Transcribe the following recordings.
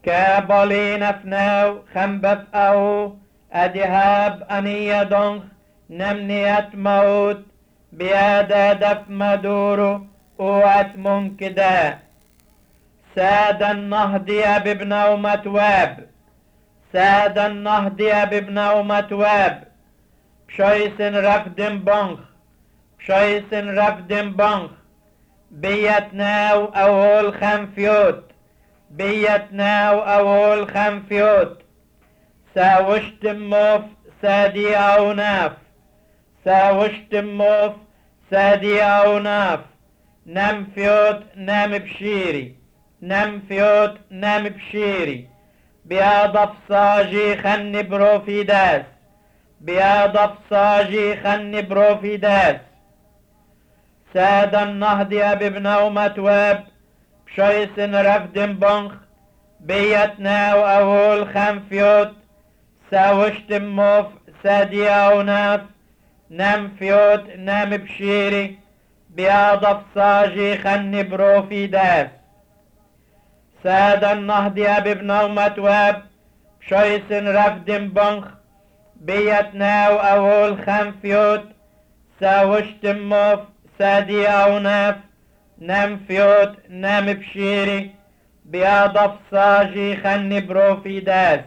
كابالين افناو خنبف او ادهاب انية دونخ نمنيت موت بيادا دف مدورو اوات منكدا ساد النهدي بابن ومتواب ساد النهدي بابن ومتواب بشويسن رفدن بونخ بشويسن رفدن بونخ بيتناو اول خنفيوت بيتناو اول خنفيوت ساوشت موف سادي او ناف ساوشت موف سادي او ناف نم فيوت نم بشيري نم فيوت نم بشيري بياضف صاجي خن بروفيداس بياضف صاجي خن بروفيداس ساد النهضي بابن ومتواب بشويسن رفدن بنخ بيتنا وأول خنفيوت ساوشت موف سادي أو ناف نم فيوت نم بشيري بياضف صاجي خن بروفي داس ساد النهضي بابن ومتواب بشويسن رفدن بنخ بيتنا وأول خنفيوت ساوشت موف سادي أو ناف نم فيوت نم بشيري بياضف صاجي خن بروفي داس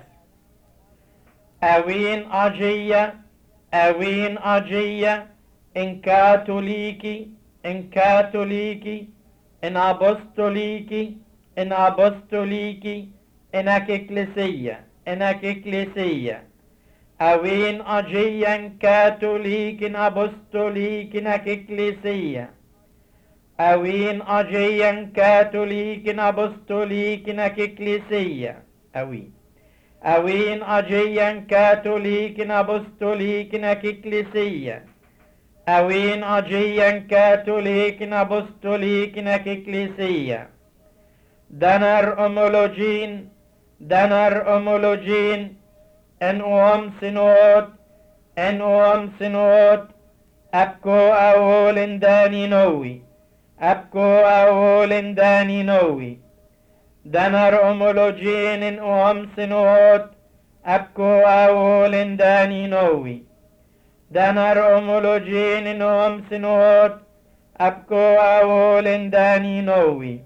أوين أجية أوين أجية إن كاثوليكي إن كاثوليكي إن أبوستوليكي إن أبوستوليكي إنك إكليسية إنك إكليسية أوين أجيا كاثوليك أبوستوليك إنك إكليسية أوين أجيا كاثوليك أبوستوليك إنك إكليسية أوين أوين أجيا كاثوليك أبوستوليك إنك إكليسية أوين أجيا كاثوليك أبوستوليك إنك إكليسية دنر أمولوجين دنر أمولوجين ان اوم سنوت ان اوم سنوت ابكو اول داني نوي ابكو اول داني نوي دنر امولوجين ان اوم سنوت ابكو اول داني نوي دنر امولوجين ان اوم سنوت ابكو اول داني نوي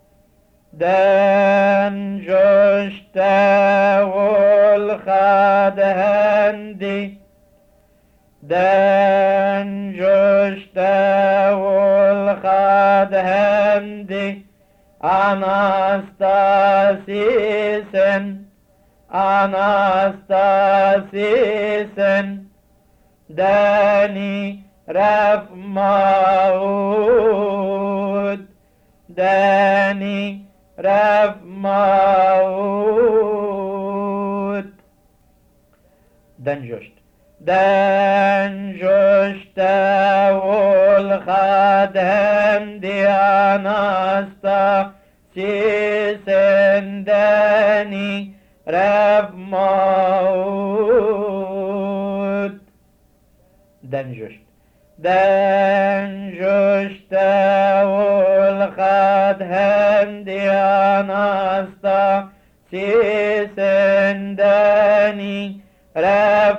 دان جشتا والخاد هندي دان جشتا والخاد هندي أناستاسيسن أناستاسيسن داني رف ماود داني رف ماود دنجشت دنجشت والخدم دياناستا سيسن داني رف ماود دنجشت دنجشت والخد هندي أناستا سيسنداني رف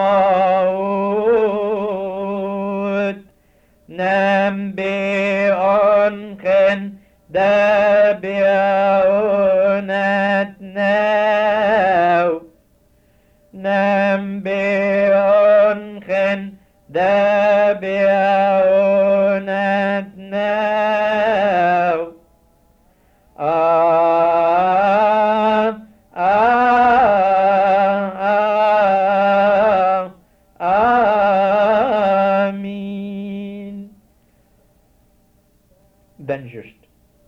موت نم بأنخن دبيونت ناو نم بأنخن دبيونت ناو آه آه آه آمين دنجشت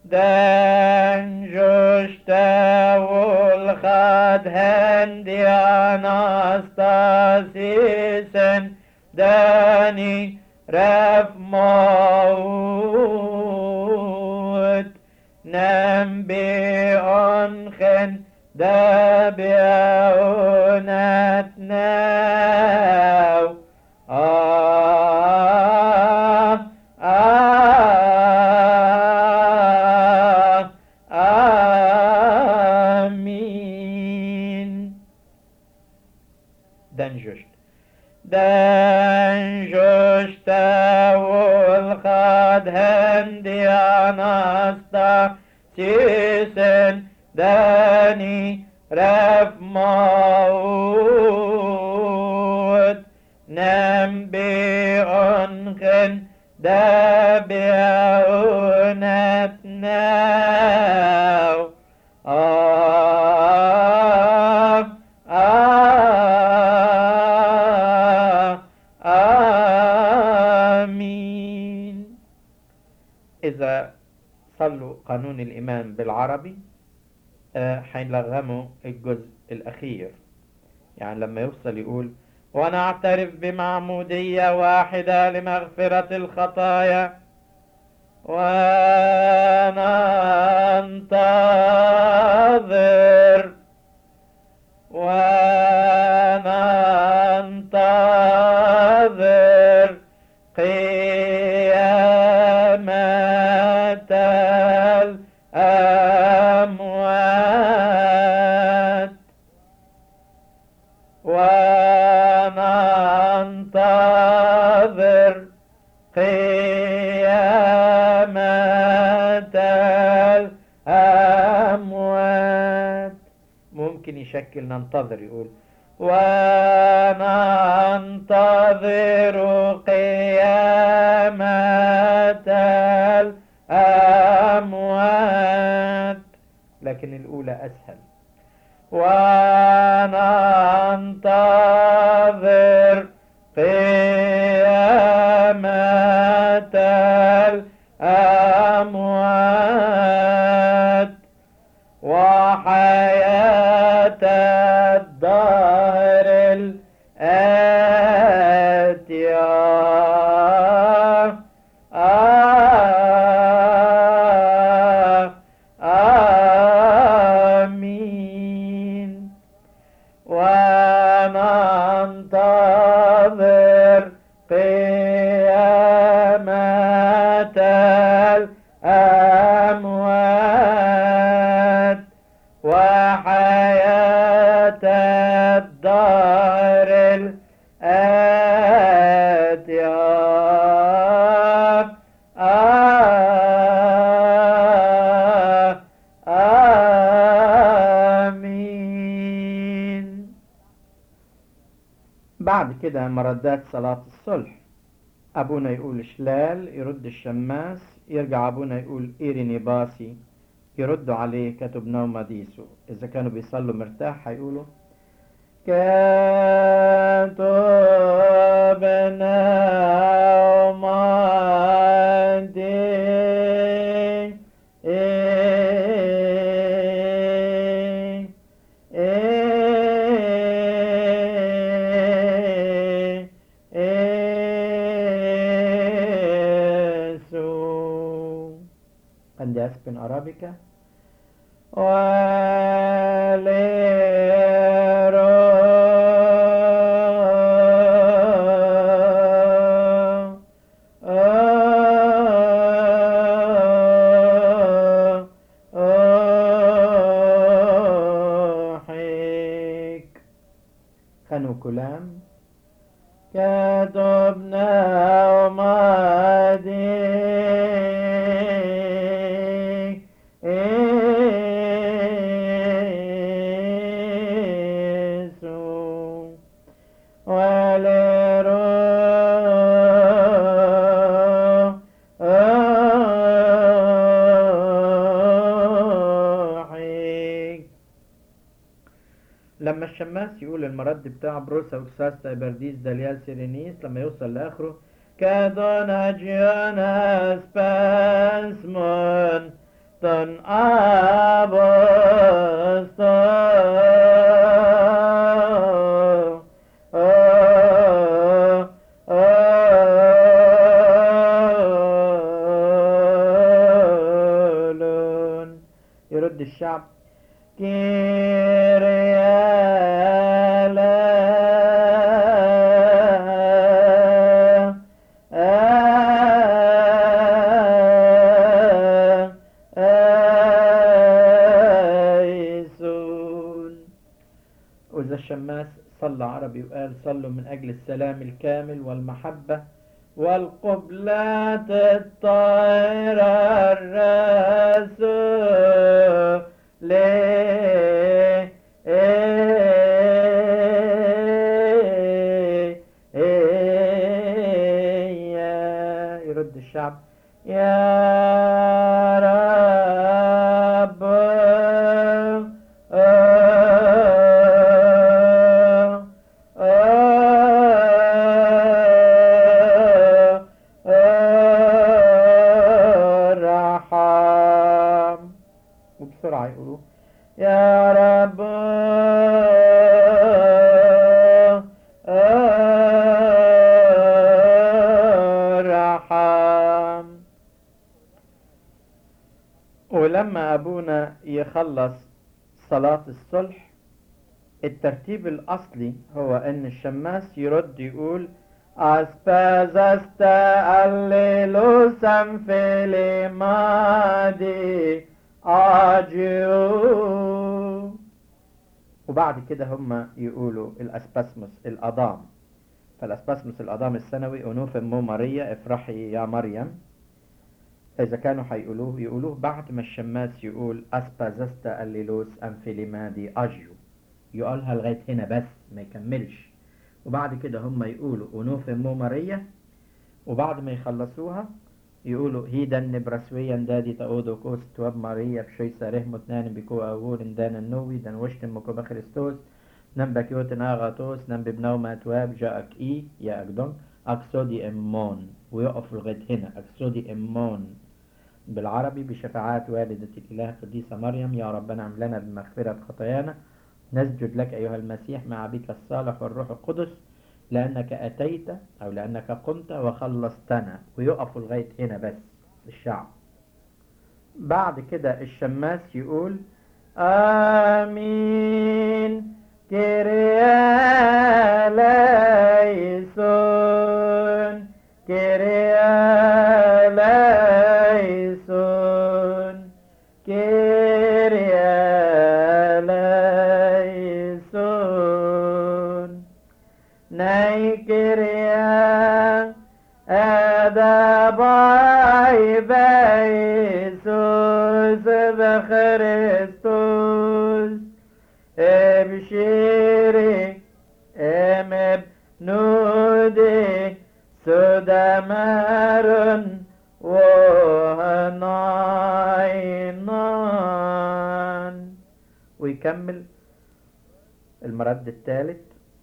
دنجشت والخد هندي أناستاسيسن داني رف موت نم بأنخن دبيونت ناو آه آه آمين den just. Den justa والخد هندي أناستا سيسن داني رف موت نبي أنخن دابعونت now آه آه آمين إذا صلوا قانون الإيمان بالعربي آه، حيلغموا الجزء الأخير يعني لما يوصل يقول ونعترف بمعمودية واحدة لمغفرة الخطايا وننتظر وننتظر قيامة الأموات وننتظر قيامة الأموات ممكن يشكل ننتظر يقول وننتظر قيامة الأموات لكن الأولى أسهل وننتظر قيامة الأموات وحياة الدهر الآتية آه آمين وننتظر قيامة الأموات وحياة الدار الآتية آه آمين بعد كده مردات صلاة الصلح أبونا يقول شلال يرد الشماس يرجع أبونا يقول إيريني باسي يردوا عليه كتب نوم ديسو إذا كانوا بيصلوا مرتاح هيقولوا كتبنا مادي Andias in Arabica. خنو كلام كتبنا ومادي إيسو ولروحك لما الشماس يقول المرد بتاع بروسا وكساستا برديس داليال سيرينيس لما يوصل لاخره كادون اجيانا سباسمون تن أبستون يرد الشعب وإذا الشماس صلى عربي وقال صلوا من أجل السلام الكامل والمحبة والقبلات الطائرة الرسول يرد الشعب يا رب رحم وبسرعة يقولوا يا رب رحم ولما أبونا يخلص صلاة الصلح الترتيب الأصلي هو إن الشماس يرد يقول أسبازست الليلوسا في لمادي أجيو وبعد كده هم يقولوا الأسباسموس الأضام فالأسباسموس الأضام السنوي أنوف مو ماريا افرحي يا مريم إذا كانوا هيقولوه يقولوه بعد ما الشماس يقول أسبازست الليلوس أنفيليمادي أجيو يقولها لغاية هنا بس ما يكملش وبعد كده هم يقولوا أنوف مو ماريا وبعد ما يخلصوها يقولوا هيدا نبرسويا دادي تأودو كوس تواب ماريا بشوي ساره متنان بكو أغور دان النوي دان وشتم مكو بخريستوس نم بكيوتن آغاتوس نم ببنو ما تواب جاءك إي يا أقدم أكسودي إمون ويقف لغاية هنا أكسودي إمون بالعربي بشفاعات والدة الإله القديسة مريم يا ربنا اعم لنا بمغفرة خطايانا نسجد لك أيها المسيح مع أبيك الصالح والروح القدس لأنك أتيت أو لأنك قمت وخلصتنا ويقفوا لغاية هنا بس الشعب بعد كده الشماس يقول آمين كريا ليسون كريا ليسون كريا ليسون نيكريا هذا باي بيسوس بخريستوس ابشري ام بنودي سدمر وهناينان ويكمل المرد الثالث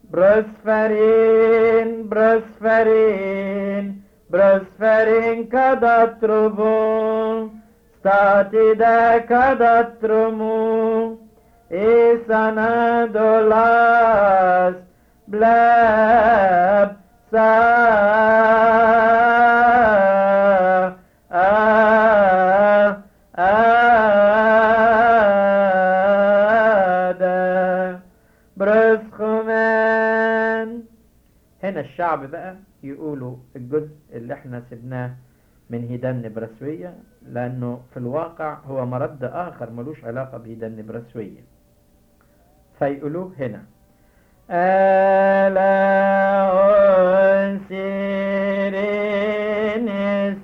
بروسفرين بروسفرين بروسفرين كذا تروبو ستاتي دا كذا ترومو إيسانا دولاس بلاب سا آه آه برسخمان هنا الشعب بقى يقولوا الجزء اللي احنا سبناه من هيدان نبرسوية لأنه في الواقع هو مرد آخر ملوش علاقة بهيدان نبرسوية فيقولوه هنا ألا أنسيرينيس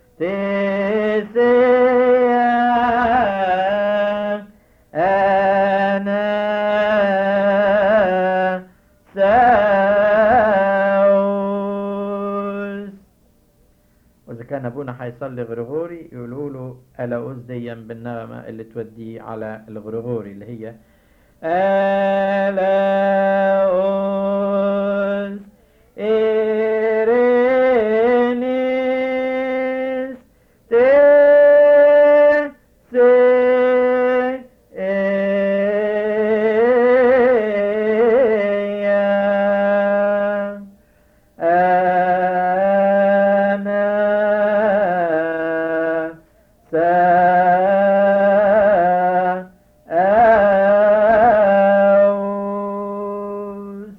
تيسيا أنا ساوس وإذا كان أبونا حيصلي غرغوري يقولوا له ألا أزديا بالنغمة اللي توديه على الغرغوري اللي هي ألا أنس إيرينيس تي سي إيا أنا سا أوس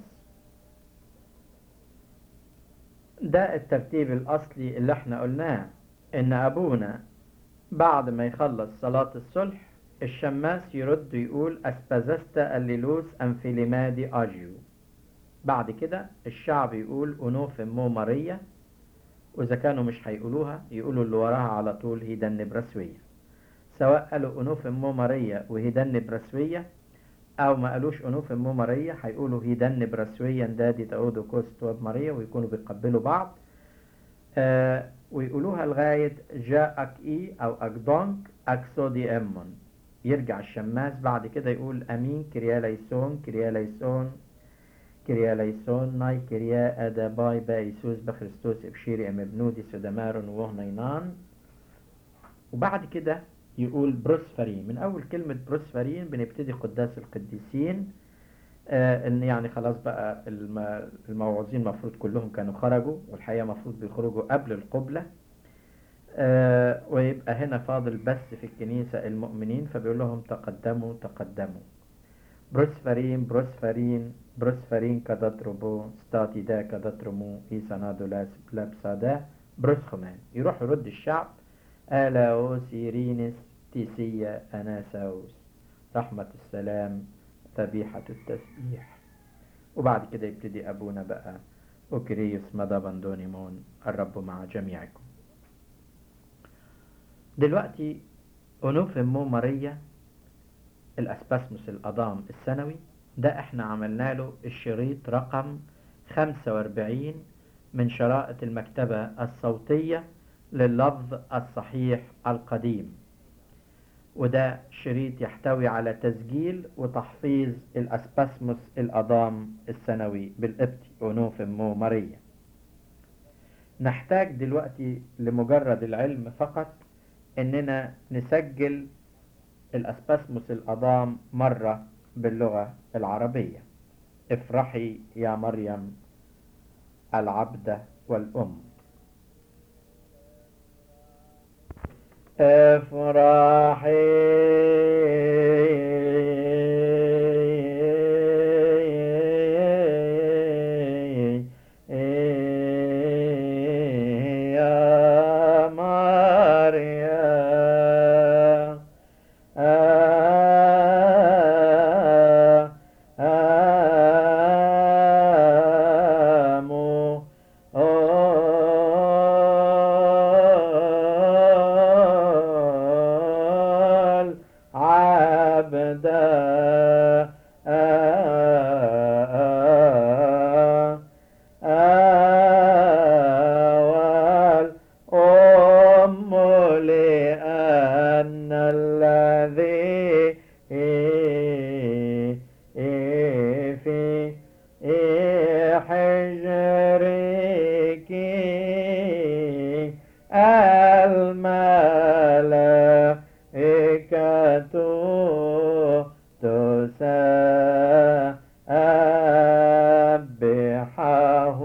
ده الترتيب الأصلي اللي احنا قلناه إن أبونا بعد ما يخلص صلاة الصلح الشماس يرد يقول أسبزست الليلوس أنفيليمادي أجيو بعد كده الشعب يقول أنوف مو ماريا وإذا كانوا مش هيقولوها يقولوا اللي وراها على طول هيدن برسوية سواء قالوا أنوف مو ماريا وهيدن برسوية أو ما قالوش أنوف مو ماريا هيقولوا هيدن برسويا دادي تأودو كوست واب ماريا ويكونوا بيقبلوا بعض آه ويقولوها لغاية جاءك إي أو أكدونك أكسودي أمون يرجع الشماس بعد كده يقول أمين كريا ليسون كريا ليسون كريا ليسون ناي كريا أدا باي بايسوس بخريستوس إبشيري أم ابنودي سدمارون وهنينان وبعد كده يقول بروسفرين من أول كلمة بروسفرين بنبتدي قداس القديسين آه ان يعني خلاص بقى الم- الموعوظين المفروض كلهم كانوا خرجوا والحقيقه المفروض بيخرجوا قبل القبله آه ويبقى هنا فاضل بس في الكنيسه المؤمنين فبيقول لهم تقدموا تقدموا بروسفرين بروسفرين بروسفرين كدتربو ستاتي دا كدترمو إيسانادو لاس لابسادا بروسخمان يروح يرد الشعب ألاوس إيرينس تيسيا أناساوس رحمة السلام ذبيحة التسبيح وبعد كده يبتدي أبونا بقى أوكريوس مدى بندونيمون الرب مع جميعكم دلوقتي أنوف مو ماريا الأسباسموس الأضام السنوي ده احنا عملنا له الشريط رقم 45 من شرائط المكتبة الصوتية لللفظ الصحيح القديم وده شريط يحتوي على تسجيل وتحفيظ الأسباسموس الأضام السنوي بالقبطي أنوف مو ماريا نحتاج دلوقتي لمجرد العلم فقط إننا نسجل الأسباسموس الأضام مرة باللغة العربية افرحي يا مريم العبدة والأم افرحي يا مريم آمو العبد والأم لأن الذي في حجرك الملائكة تسبحه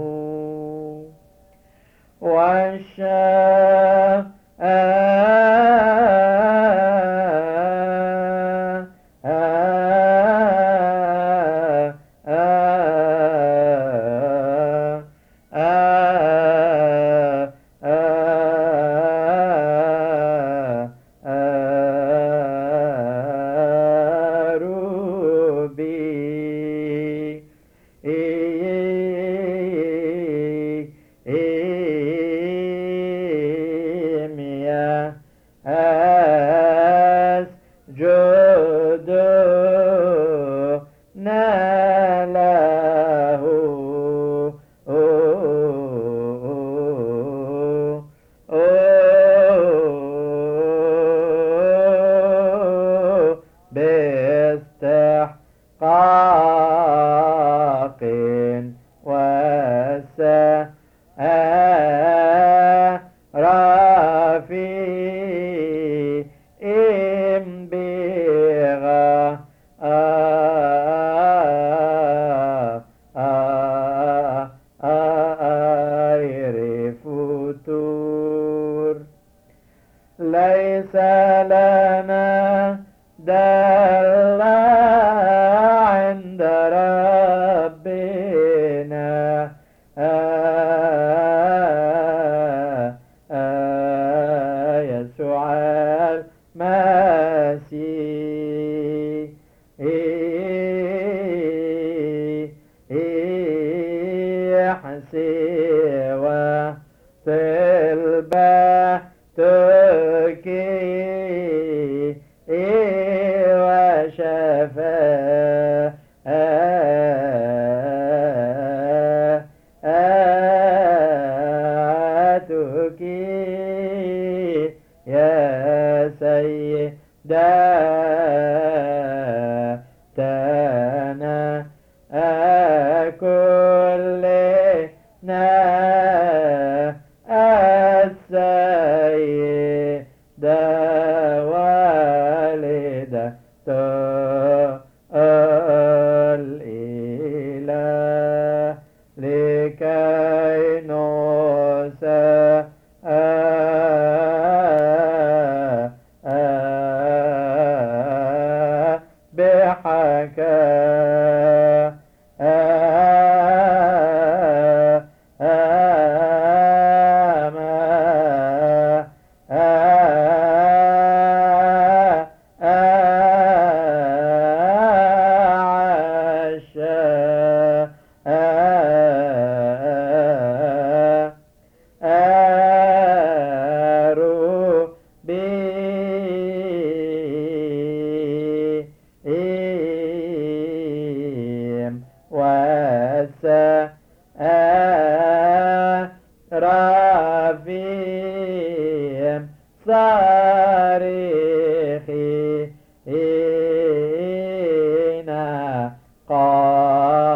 روبي إيميا أس جدو ناله باستحقاق وسرافي إمبغا آير فتور ليس لنا دل عند ربنا لنا كلنا السيدة والدة الإله لكي نسبحك رافيم صارخين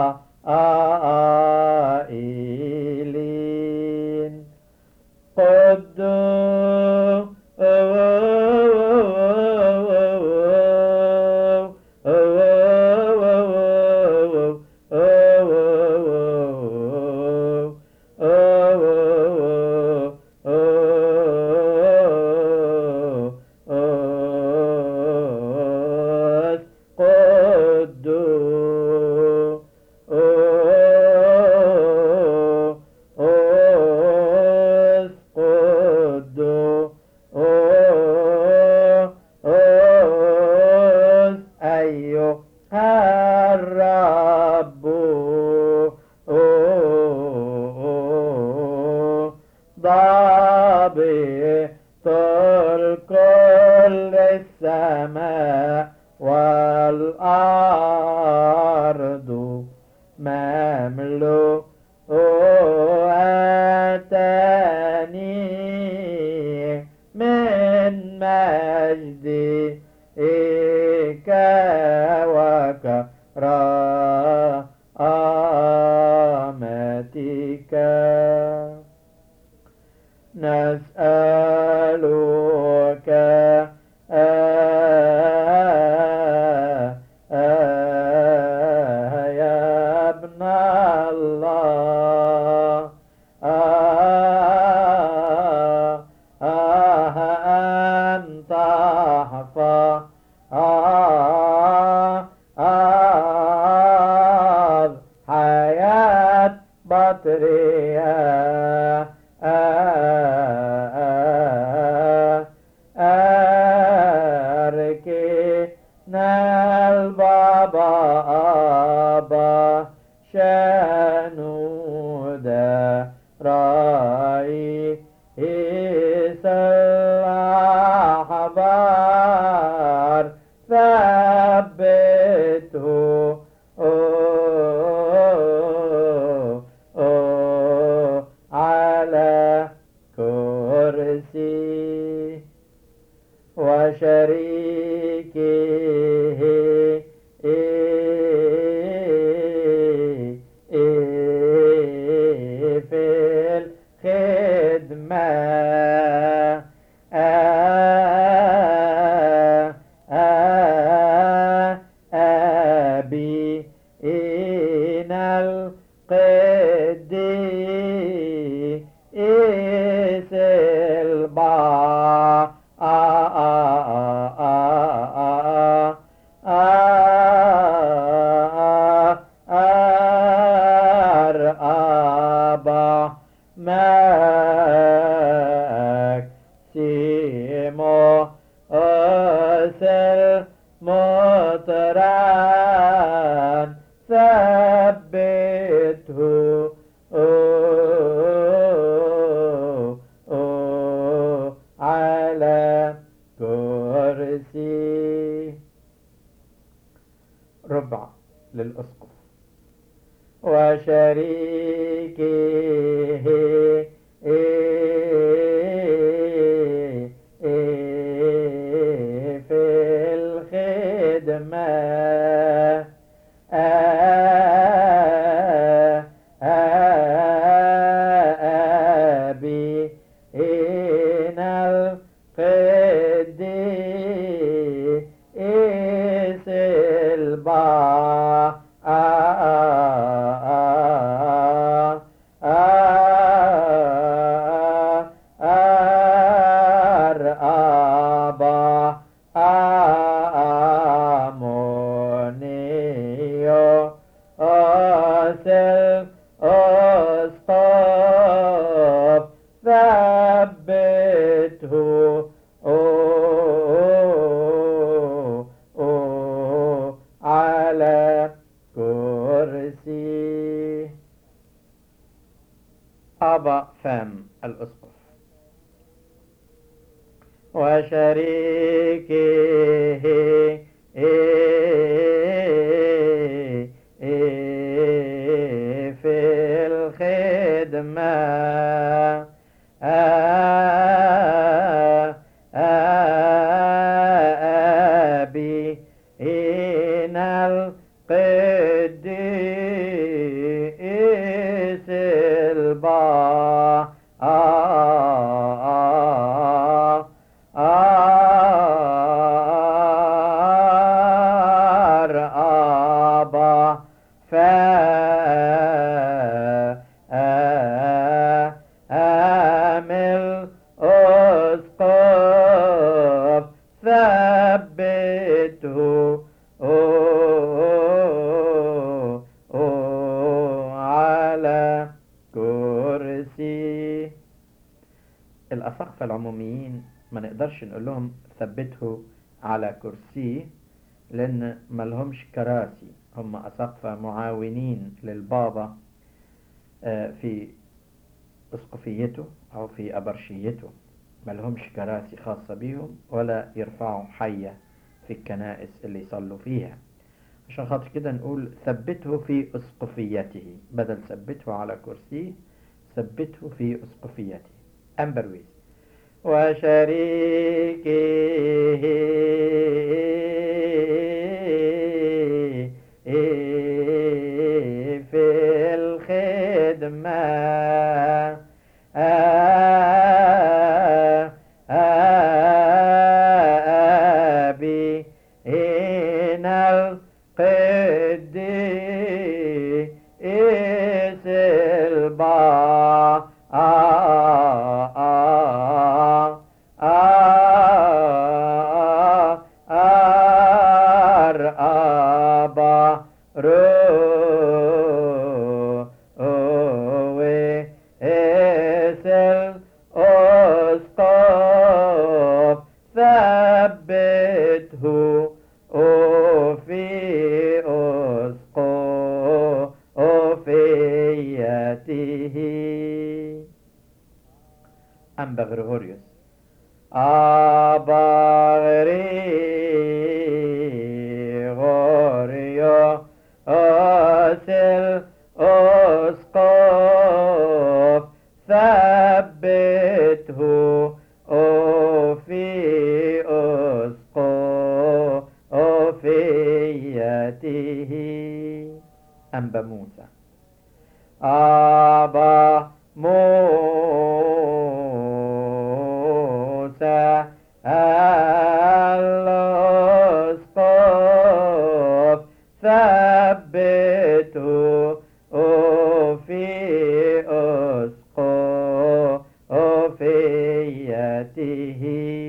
قائلين أيها الرب ضابط الكل السماء والأرض مملوءتني من مجدك وكرامتك نسألك يا ابن الله أن تحفظ حياة بطرية أركنا البابا أبا شنودا رأي الأحبار ثبته على كرسي وشريكه في الخدمة أبي إن القديس البار أرأبا ماكسيمو أسل مطران ثبته على كرسي ربع للأسقف وشريكه في الخدمة كرسي أبا فام الأسقف وشريكه في الخدمة أبي إن القديس البار أبا فأمل أسقف ثبته على كرسي الأساقفة العموميين ما نقدرش نقول لهم ثبته على كرسي لأن ما لهمش كراسي هم أساقفة معاونين للبابا في أسقفيته أو في أبرشيته ما لهمش كراسي خاصة بيهم ولا يرفعوا حية في الكنائس اللي يصلوا فيها عشان خاطر كده نقول ثبته في أسقفيته بدل ثبته على كرسيه ثبته في أسقفيته أمبرويز وشريكه في الخدمة أبي إن القديس البار أبا روي اسل أسقف ثبته في أسقفيته أنبا غريغوريوس أبا غريغوريو أسل أسقف ثبته في أسقفيته أنبا موسى أبا موسى الأسقف ثبته في أسقفيته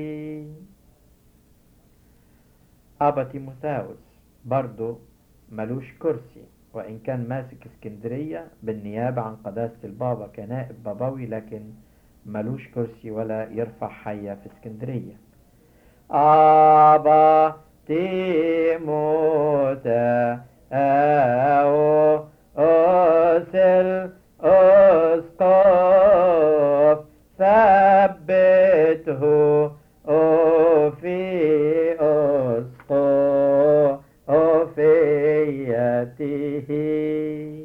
أبا تيموثاوس برضو ملوش كرسي وإن كان ماسك اسكندرية بالنيابة عن قداسة البابا كنائب بابوي لكن ملوش كرسي ولا يرفع حية في اسكندرية أبا تيموثاوس أسل أسقف ثبته في أسقفيته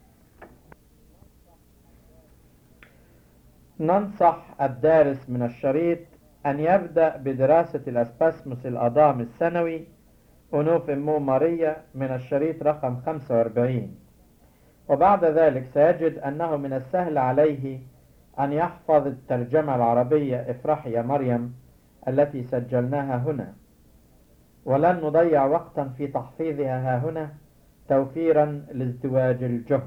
ننصح الدارس من الشريط أن يبدأ بدراسة الأسباسموس الأضام السنوي أنوف مو ماريا من الشريط رقم 45 وبعد ذلك سيجد أنه من السهل عليه أن يحفظ الترجمة العربية افرح يا مريم التي سجلناها هنا ولن نضيع وقتا في تحفيظها ها هنا توفيرا لازدواج الجهد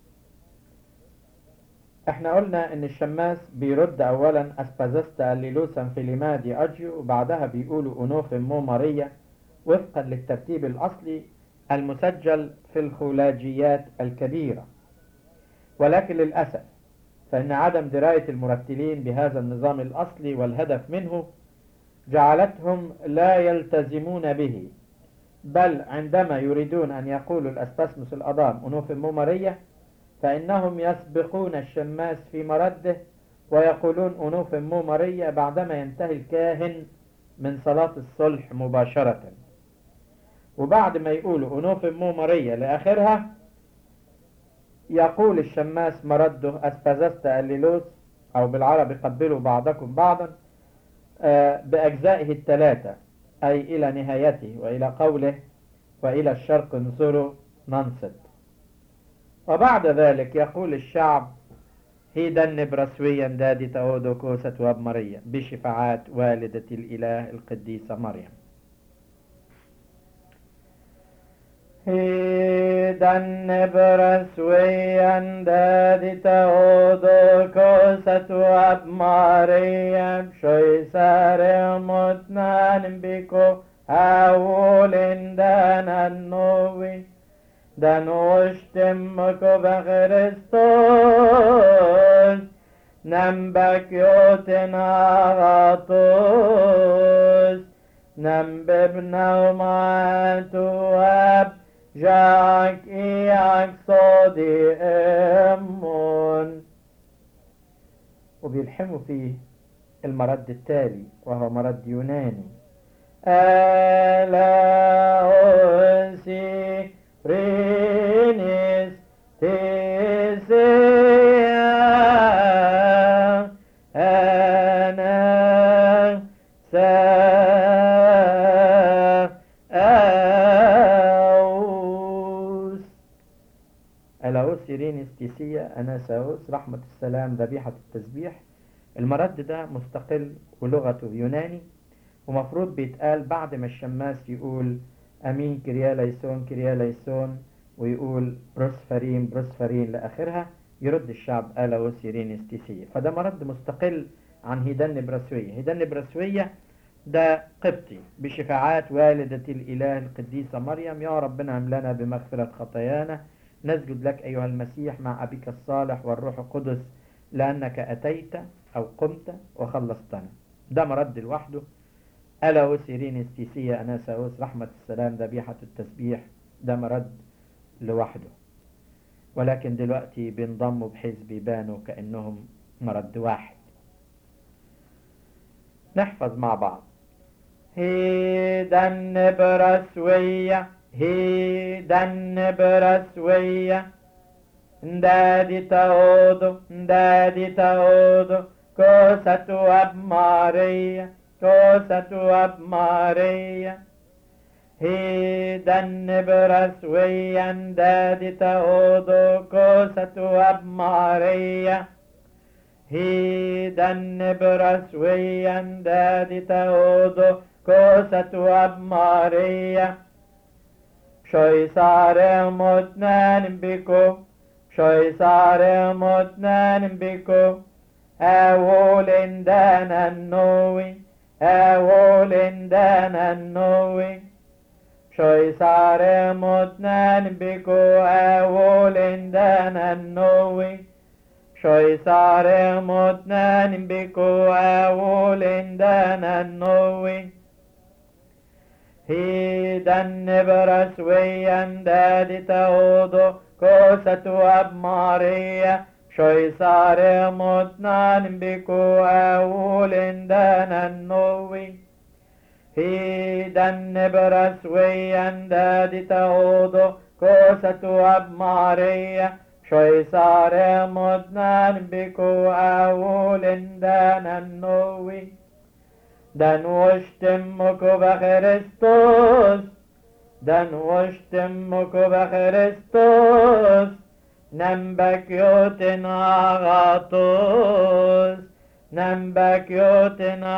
احنا قلنا ان الشماس بيرد اولا اسبازستا الليلوسا في ليمادي اجيو وبعدها بيقولوا انوف مو ماريا وفقا للترتيب الاصلي المسجل في الخولاجيات الكبيرة ولكن للأسف فإن عدم دراية المرتلين بهذا النظام الأصلي والهدف منه جعلتهم لا يلتزمون به بل عندما يريدون أن يقولوا الأستسمس الأضام أنوف مومرية فإنهم يسبقون الشماس في مرده ويقولون أنوف مومرية بعدما ينتهي الكاهن من صلاة الصلح مباشرة وبعد ما يقولوا أنوف مومرية لآخرها يقول الشماس مرده أسبازست الليلوس أو بالعربي قبلوا بعضكم بعضا بأجزائه الثلاثة أي إلى نهايته وإلى قوله وإلى الشرق انظروا ننصت وبعد ذلك يقول الشعب هيدا برسويا دادي تأودو كوسة واب مريم بشفاعات والدة الإله القديسة مريم هيدا برسويا دادي تأودو كوسة واب مريم شوي سار متنان بكو هاولين دانا النوي دنوشتمك بخريستوس نمبك يوتنا غطوس نمببنا وما تواب جاك إياك صدي أمون وبيلحموا فيه المرد التالي وهو مرد يوناني ألا أنسي رينيس تيسيا أنا ساوس ألاوس رينيس تيسيا أنا ساوس رحمة السلام ذبيحة التسبيح المرد ده مستقل ولغته يوناني ومفروض بيتقال بعد ما الشماس يقول أمين كريا ليسون كريا ليسون ويقول بروسفرين بروسفرين لآخرها يرد الشعب ألا وسيرين استيسية فده مرد مستقل عن هيدن برسوية هيدن برسوية ده قبطي بشفاعات والدة الإله القديسة مريم يا ربنا املنا بمغفرة خطايانا نسجد لك أيها المسيح مع أبيك الصالح والروح القدس لأنك أتيت أو قمت وخلصتنا ده مرد لوحده ألا وسيرين استيسية أناساوس رحمة السلام ذبيحة التسبيح ده مرد لوحده ولكن دلوقتي بينضموا بحيث بيبانوا كأنهم مرد واحد نحفظ مع بعض هيدن برسوية هيدن برسوية دادي تاودو دادي تاودو كوسة أب ماريا كوسة أب ماريا هيدن برسويا دادي تاودو كوسة أب ماريا هيدن برسويا دادي تاودو كوسة أب ماريا شوي صار متنان بكو شوي صار متنان بكو أول دانا النوي أول دانا النوي شوي صار متنان بكو أول دانا النوي شوي صار متنان بكو أول دانا النوي هيدن برسويا دادي تاودو كوسة أب ماريا شوي صار متنان بكو أول دانا النوي هيدن برسويا دادي تاودو كوسة أب ماريا شوي صار متنان بكو أول دانا النوي دن واشتمك بخريستوس دن واشتمك بخريستوس نمبك يوتنا غاطوس نمبك يوتنا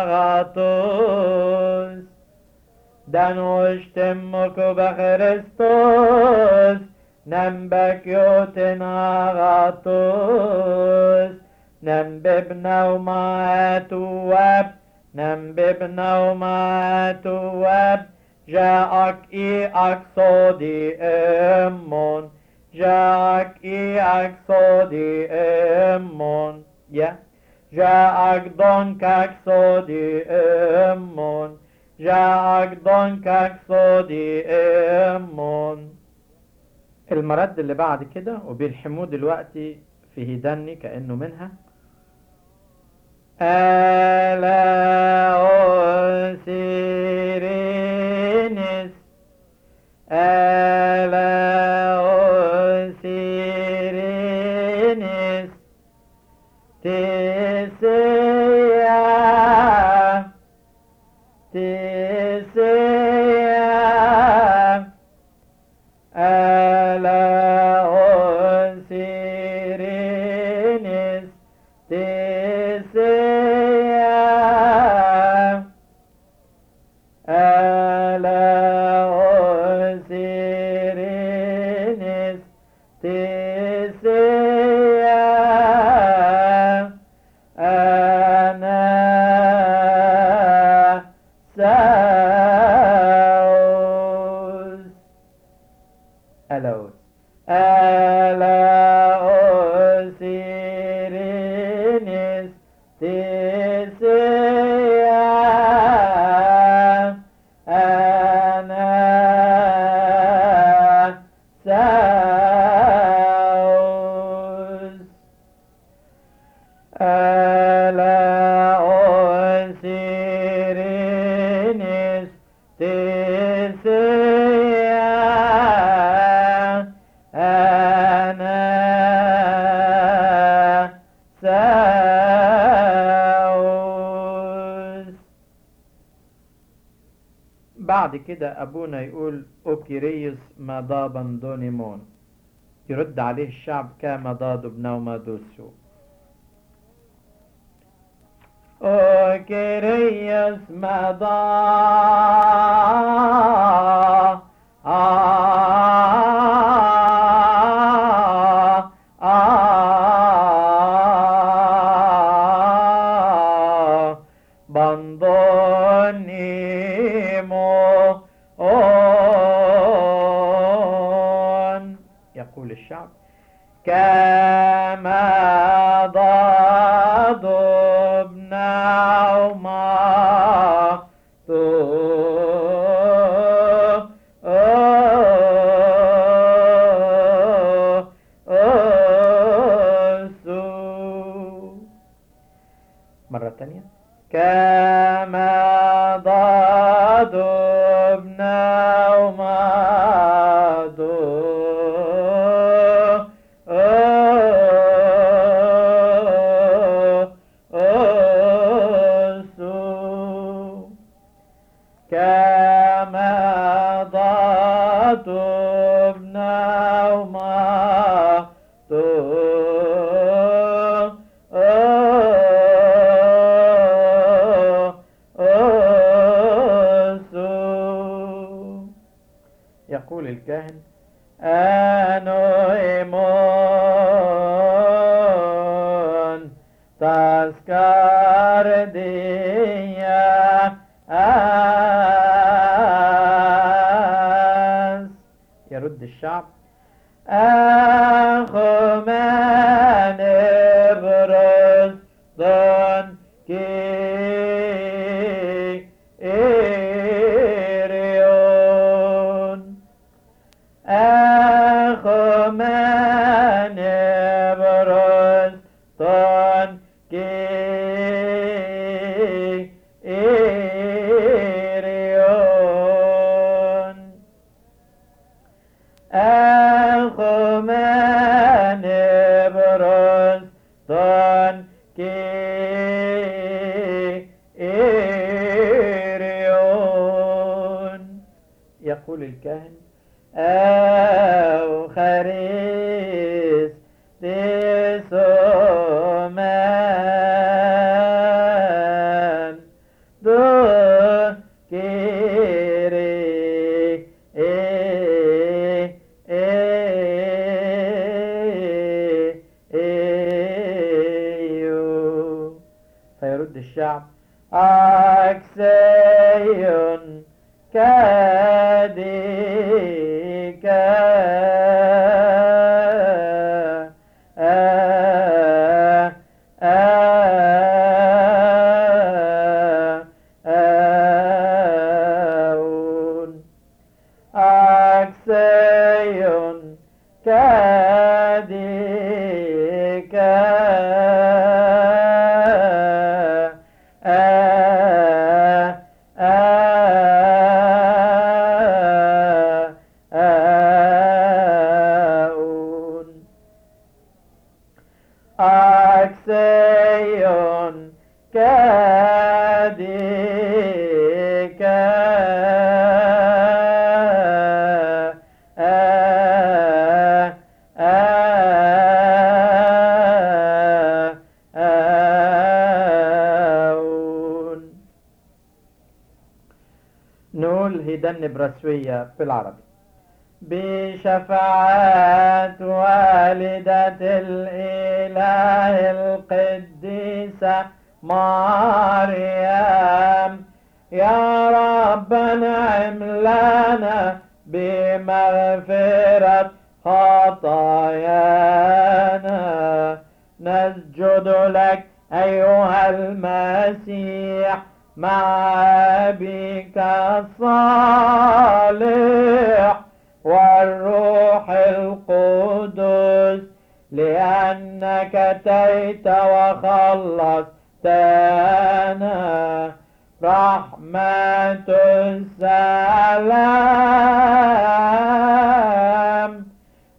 غاطوس دن واشتمك بخريستوس نمبك يوتنا غاطوس نمببنا وما تواب نمببنا وما تواب جاءك إياك صدي أمون جاءك إياك صدي أمون يا جاءك دونكك صدي أمون جاك دونكك صودي امون المرد اللي بعد كده وبيلحموه دلوقتي في هيدني كأنه منها ألا أسيرينس ألا أسيرينس تسيا تسيا ألا أسيرينس تسيا ألا أسيرينس تسيا أنا ساوس ألوس ألا أسيرينس تسيا أنا ساوس ألا أسيرينس تسيا أنا ساوس بعد كده أبونا يقول أوكيريس مضى بندونيمون يرد عليه الشعب كما ضاد بنوما دوسو أوكيريس مضى آه آه بندونيمو أون يقول الشعب كما ضادبنا وما مرة تانية كما ضادبنا وما كما ضادبنا وما يقول الكاهن أنو إيمون تذكر ديا أس يرد الشعب أخو من إبرز ضن كي إيريون أخو من إبرز ضن كي إيريون أخو من إبرز ضن كي إيريون يقول الكاهن أو خريس تسومان دو كيري إيه إيه إيو فيرد الشعب أكسيون كاديكا آه آه آه كاديك أكسيون كاديك نقول هيدن برسوية بالعربي بشفاعة والدة الإله القديسة مريم يا رب انعم لنا بمغفرة خطايانا نسجد لك أيها المسيح مع أبيك الصالح والروح القدس لأنك أتيت وخلصتنا رحمة السلام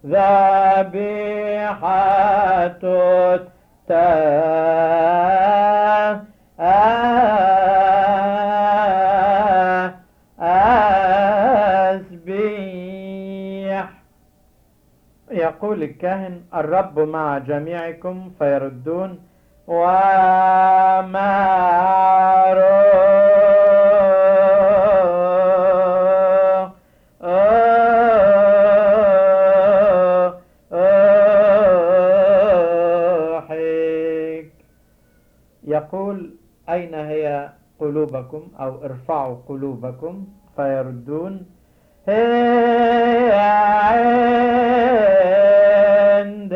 ذبيحة التسبيح يقول الكاهن الرب مع جميعكم فيردون ومع روحك يقول أين هي قلوبكم أو ارفعوا قلوبكم فيردون هي عند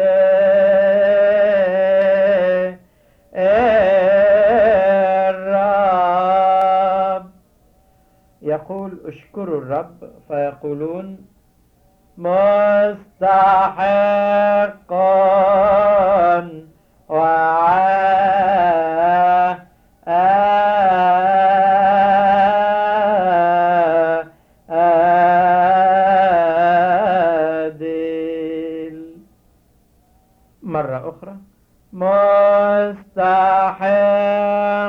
الرب يقول اشكروا الرب فيقولون مستحق وعادل مرة أخرى مستحق